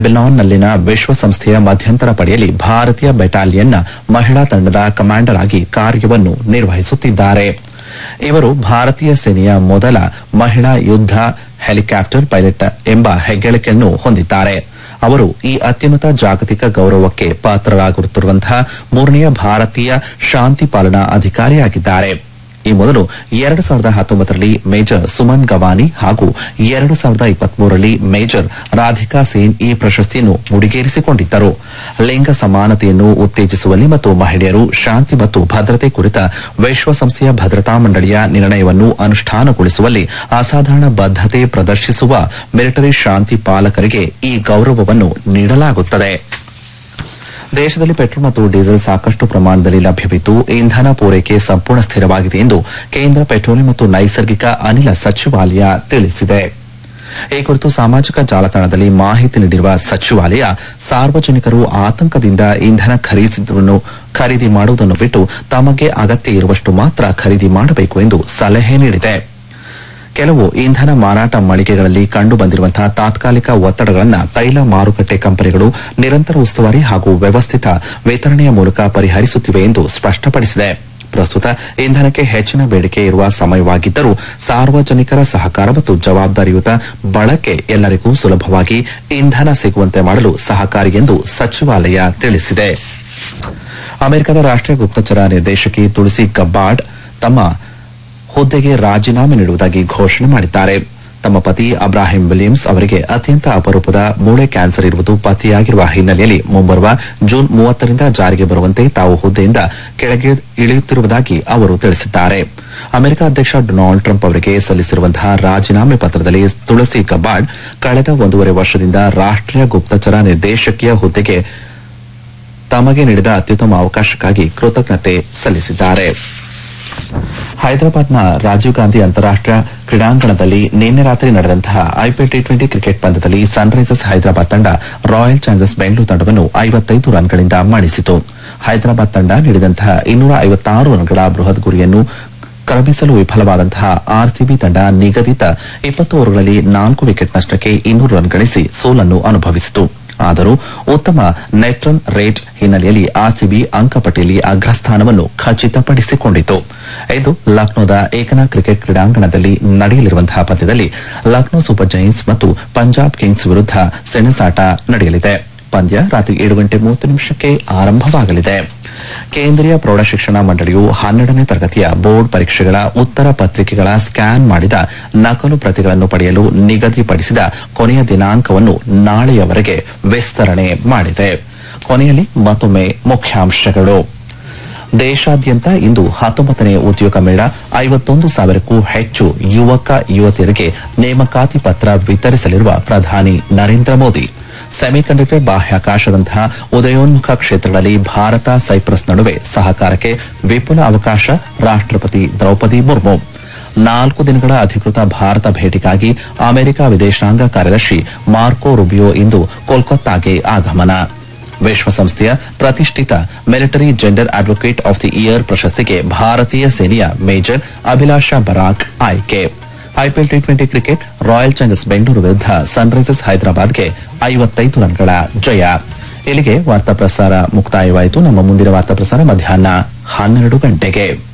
ಲೆಬನಾನ್ನಲ್ಲಿನ ವಿಶ್ವಸಂಸ್ಥೆಯ ಮಧ್ಯಂತರ ಪಡೆಯಲ್ಲಿ ಭಾರತೀಯ ಬೆಟಾಲಿಯನ್ನ ಮಹಿಳಾ ತಂಡದ ಕಮಾಂಡರ್ ಆಗಿ ಕಾರ್ಯವನ್ನು ನಿರ್ವಹಿಸುತ್ತಿದ್ದಾರೆ ಇವರು ಭಾರತೀಯ ಸೇನೆಯ ಮೊದಲ ಮಹಿಳಾ ಯುದ್ಧ ಹೆಲಿಕಾಪ್ಟರ್ ಪೈಲಟ್ ಎಂಬ ಹೆಗ್ಗಳಿಕೆಯನ್ನು ಹೊಂದಿದ್ದಾರೆ ಅವರು ಈ ಅತ್ಯುನ್ನತ ಜಾಗತಿಕ ಗೌರವಕ್ಕೆ ಪಾತ್ರರಾಗುತ್ತಿರುವಂತಹ ಮೂರನೆಯ ಭಾರತೀಯ ಶಾಂತಿ ಪಾಲನಾ ಅಧಿಕಾರಿಯಾಗಿದ್ದಾರೆ ಈ ಮೊದಲು ಎರಡು ಸಾವಿರದ ಹತ್ತೊಂಬತ್ತರಲ್ಲಿ ಮೇಜರ್ ಸುಮನ್ ಗವಾನಿ ಹಾಗೂ ಎರಡು ಸಾವಿರದ ಇಪ್ಪತ್ಮೂರರಲ್ಲಿ ಮೇಜರ್ ರಾಧಿಕಾ ಸೇನ್ ಈ ಪ್ರಶಸ್ತಿಯನ್ನು ಮುಡಿಗೇರಿಸಿಕೊಂಡಿದ್ದರು ಲಿಂಗ ಸಮಾನತೆಯನ್ನು ಉತ್ತೇಜಿಸುವಲ್ಲಿ ಮತ್ತು ಮಹಿಳೆಯರು ಶಾಂತಿ ಮತ್ತು ಭದ್ರತೆ ಕುರಿತ ವಿಶ್ವಸಂಸ್ಥೆಯ ಭದ್ರತಾ ಮಂಡಳಿಯ ನಿರ್ಣಯವನ್ನು ಅನುಷ್ಠಾನಗೊಳಿಸುವಲ್ಲಿ ಅಸಾಧಾರಣ ಬದ್ಧತೆ ಪ್ರದರ್ಶಿಸುವ ಮಿಲಿಟರಿ ಶಾಂತಿ ಪಾಲಕರಿಗೆ ಈ ಗೌರವವನ್ನು ನೀಡಲಾಗುತ್ತದೆ ದೇಶದಲ್ಲಿ ಪೆಟ್ರೋಲ್ ಮತ್ತು ಡೀಸೆಲ್ ಸಾಕಷ್ಟು ಪ್ರಮಾಣದಲ್ಲಿ ಲಭ್ಯವಿದ್ದು ಇಂಧನ ಪೂರೈಕೆ ಸಂಪೂರ್ಣ ಸ್ಥಿರವಾಗಿದೆ ಎಂದು ಕೇಂದ್ರ ಪೆಟ್ರೋಲಿಯಂ ಮತ್ತು ನೈಸರ್ಗಿಕ ಅನಿಲ ಸಚಿವಾಲಯ ತಿಳಿಸಿದೆ ಈ ಕುರಿತು ಸಾಮಾಜಿಕ ಜಾಲತಾಣದಲ್ಲಿ ಮಾಹಿತಿ ನೀಡಿರುವ ಸಚಿವಾಲಯ ಸಾರ್ವಜನಿಕರು ಆತಂಕದಿಂದ ಇಂಧನ ಖರೀದಿಸುವುದನ್ನು ಖರೀದಿ ಮಾಡುವುದನ್ನು ಬಿಟ್ಟು ತಮಗೆ ಅಗತ್ಯ ಇರುವಷ್ಟು ಮಾತ್ರ ಖರೀದಿ ಮಾಡಬೇಕು ಎಂದು ಸಲಹೆ ನೀಡಿದೆ ಕೆಲವು ಇಂಧನ ಮಾರಾಟ ಮಳಿಗೆಗಳಲ್ಲಿ ಕಂಡು ಬಂದಿರುವಂತಹ ತಾತ್ಕಾಲಿಕ ಒತ್ತಡಗಳನ್ನು ತೈಲ ಮಾರುಕಟ್ಟೆ ಕಂಪನಿಗಳು ನಿರಂತರ ಉಸ್ತುವಾರಿ ಹಾಗೂ ವ್ಯವಸ್ಥಿತ ವಿತರಣೆಯ ಮೂಲಕ ಪರಿಹರಿಸುತ್ತಿವೆ ಎಂದು ಸ್ಪಷ್ಟಪಡಿಸಿದೆ ಪ್ರಸ್ತುತ ಇಂಧನಕ್ಕೆ ಹೆಚ್ಚಿನ ಬೇಡಿಕೆ ಇರುವ ಸಮಯವಾಗಿದ್ದರೂ ಸಾರ್ವಜನಿಕರ ಸಹಕಾರ ಮತ್ತು ಜವಾಬ್ದಾರಿಯುತ ಬಳಕೆ ಎಲ್ಲರಿಗೂ ಸುಲಭವಾಗಿ ಇಂಧನ ಸಿಗುವಂತೆ ಮಾಡಲು ಸಹಕಾರಿ ಎಂದು ಸಚಿವಾಲಯ ತಿಳಿಸಿದೆ ಅಮೆರಿಕದ ರಾಷ್ಟೀಯ ಗುಪ್ತಚರ ನಿರ್ದೇಶಕಿ ತುಳಸಿ ಗಬ್ಬಾರ್ಡ್ ತಮ್ಮ ಹುದ್ದೆಗೆ ರಾಜೀನಾಮೆ ನೀಡುವುದಾಗಿ ಘೋಷಣೆ ಮಾಡಿದ್ದಾರೆ ತಮ್ಮ ಪತಿ ಅಬ್ರಾಹಿಂ ವಿಲಿಯಮ್ಸ್ ಅವರಿಗೆ ಅತ್ಯಂತ ಅಪರೂಪದ ಮೂಳೆ ಕ್ಯಾನ್ಸರ್ ಇರುವುದು ಪತ್ತೆಯಾಗಿರುವ ಹಿನ್ನೆಲೆಯಲ್ಲಿ ಮುಂಬರುವ ಜೂನ್ ಮೂವತ್ತರಿಂದ ಜಾರಿಗೆ ಬರುವಂತೆ ತಾವು ಹುದ್ದೆಯಿಂದ ಕೆಳಗೆ ಇಳಿಯುತ್ತಿರುವುದಾಗಿ ಅವರು ತಿಳಿಸಿದ್ದಾರೆ ಅಮೆರಿಕ ಅಧ್ಯಕ್ಷ ಡೊನಾಲ್ಡ್ ಟ್ರಂಪ್ ಅವರಿಗೆ ಸಲ್ಲಿಸಿರುವಂತಹ ರಾಜೀನಾಮೆ ಪತ್ರದಲ್ಲಿ ತುಳಸಿ ಗಬ್ಬಾರ್ಡ್ ಕಳೆದ ಒಂದೂವರೆ ವರ್ಷದಿಂದ ರಾಷ್ಟೀಯ ಗುಪ್ತಚರ ನಿರ್ದೇಶಕಿಯ ಹುದ್ದೆಗೆ ತಮಗೆ ನೀಡಿದ ಅತ್ಯುತ್ತಮ ಅವಕಾಶಕ್ಕಾಗಿ ಕೃತಜ್ಞತೆ ಸಲ್ಲಿಸಿದ್ದಾರೆ ಹೈದರಾಬಾದ್ನ ರಾಜೀವ್ ಗಾಂಧಿ ಅಂತಾರಾಷ್ಟೀಯ ಕ್ರೀಡಾಂಗಣದಲ್ಲಿ ನಿನ್ನೆ ರಾತ್ರಿ ನಡೆದಂತಹ ಐಪಿಎಲ್ ಟಿ ಟ್ವೆಂಟಿ ಕ್ರಿಕೆಟ್ ಪಂದ್ಯದಲ್ಲಿ ಸನ್ರೈಸರ್ಸ್ ಹೈದರಾಬಾದ್ ತಂಡ ರಾಯಲ್ ಚಾಲೆಂಜರ್ಸ್ ಬೆಂಗಳೂರು ತಂಡವನ್ನು ಐವತ್ತೈದು ರನ್ಗಳಿಂದ ಮಣಿಸಿತು ಹೈದರಾಬಾದ್ ತಂಡ ನೀಡಿದಂತಹ ಇನ್ನೂರ ಐವತ್ತಾರು ರನ್ಗಳ ಬೃಹತ್ ಗುರಿಯನ್ನು ಕ್ರಮಿಸಲು ವಿಫಲವಾದಂತಹ ಆರ್ಸಿಬಿ ತಂಡ ನಿಗದಿತ ಇಪ್ಪತ್ತು ಓವರ್ಗಳಲ್ಲಿ ನಾಲ್ಕು ವಿಕೆಟ್ ನಷ್ಟಕ್ಕೆ ಇನ್ನೂರು ರನ್ ಗಳಿಸಿ ಸೋಲನ್ನು ಅನುಭವಿಸಿತು ಆದರೂ ಉತ್ತಮ ನೆಟ್ ರನ್ ರೇಟ್ ಹಿನ್ನೆಲೆಯಲ್ಲಿ ಆರ್ಸಿಬಿ ಅಂಕಪಟ್ಟಿಯಲ್ಲಿ ಅಗ್ರಸ್ಥಾನವನ್ನು ಖಚಿತಪಡಿಸಿಕೊಂಡಿತು ಇದು ಲಕ್ನೋದ ಏಕನಾ ಕ್ರಿಕೆಟ್ ಕ್ರೀಡಾಂಗಣದಲ್ಲಿ ನಡೆಯಲಿರುವಂತಹ ಪಂದ್ಯದಲ್ಲಿ ಲಕ್ನೋ ಸೂಪರ್ ಜೈಂಟ್ಸ್ ಮತ್ತು ಪಂಜಾಬ್ ಕಿಂಗ್ಸ್ ವಿರುದ್ಧ ಸೆಣಸಾಟ ನಡೆಯಲಿದೆ ಪಂದ್ಯ ರಾತ್ರಿ ಏಳು ಗಂಟೆ ಮೂವತ್ತು ನಿಮಿಷಕ್ಕೆ ಆರಂಭವಾಗಲಿದೆ ಕೇಂದ್ರೀಯ ಪ್ರೌಢಶಿಕ್ಷಣ ಮಂಡಳಿಯು ಹನ್ನೆರಡನೇ ತರಗತಿಯ ಬೋರ್ಡ್ ಪರೀಕ್ಷೆಗಳ ಉತ್ತರ ಪತ್ರಿಕೆಗಳ ಸ್ಕ್ಯಾನ್ ಮಾಡಿದ ನಕಲು ಪ್ರತಿಗಳನ್ನು ಪಡೆಯಲು ನಿಗದಿಪಡಿಸಿದ ಕೊನೆಯ ದಿನಾಂಕವನ್ನು ನಾಳೆಯವರೆಗೆ ವಿಸ್ತರಣೆ ಮಾಡಿದೆ ಕೊನೆಯಲ್ಲಿ ಮತ್ತೊಮ್ಮೆ ಮುಖ್ಯಾಂಶಗಳು ದೇಶಾದ್ಯಂತ ಇಂದು ಹತ್ತೊಂಬತ್ತನೇ ಉದ್ಯೋಗ ಮೇಳ ಐವತ್ತೊಂದು ಸಾವಿರಕ್ಕೂ ಹೆಚ್ಚು ಯುವಕ ಯುವತಿಯರಿಗೆ ನೇಮಕಾತಿ ಪತ್ರ ವಿತರಿಸಲಿರುವ ಪ್ರಧಾನಿ ನರೇಂದ್ರ ಮೋದಿ ಸೆಮಿಕಂಡಕ್ಟರ್ ಬಾಹ್ಯಾಕಾಶದಂತಹ ಉದಯೋನ್ಮುಖ ಕ್ಷೇತ್ರಗಳಲ್ಲಿ ಭಾರತ ಸೈಪ್ರಸ್ ನಡುವೆ ಸಹಕಾರಕ್ಕೆ ವಿಪುಲ ಅವಕಾಶ ರಾಷ್ಟಪತಿ ದ್ರೌಪದಿ ಮುರ್ಮು ನಾಲ್ಕು ದಿನಗಳ ಅಧಿಕೃತ ಭಾರತ ಭೇಟಿಗಾಗಿ ಅಮೆರಿಕ ವಿದೇಶಾಂಗ ಕಾರ್ಯದರ್ಶಿ ಮಾರ್ಕೋ ರುಬಿಯೋ ಇಂದು ಕೋಲ್ಕತ್ತಾಗೆ ಆಗಮನ ವಿಶ್ವಸಂಸ್ಥೆಯ ಪ್ರತಿಷ್ಠಿತ military gender advocate of the year ಪ್ರಶಸ್ತಿಗೆ ಭಾರತೀಯ ಸೇನೆಯ ಮೇಜರ್ ಅಭಿಲಾಷಾ ಬರಾಕ್ ಆಯ್ಕೆ IPL T twenty cricket Royal Challengers Bengaluru ವಿರುದ್ಧ ಸನ್ರೈಸರ್ಸ್ ಹೈದರಾಬಾದ್ಗೆ ಐವತ್ತೈದು ರನ್ಗಳ ಜಯ ಇಲ್ಲಿಗೆ ವಾರ್ತಾ ಪ್ರಸಾರ ಮುಕ್ತಾಯವಾಯಿತು ನಮ್ಮ ಮುಂದಿನ ವಾರ್ತಾ ಪ್ರಸಾರ ಮಧ್ಯಾಹ್ನ ಹನ್ನೆರಡು ಗಂಟೆಗೆ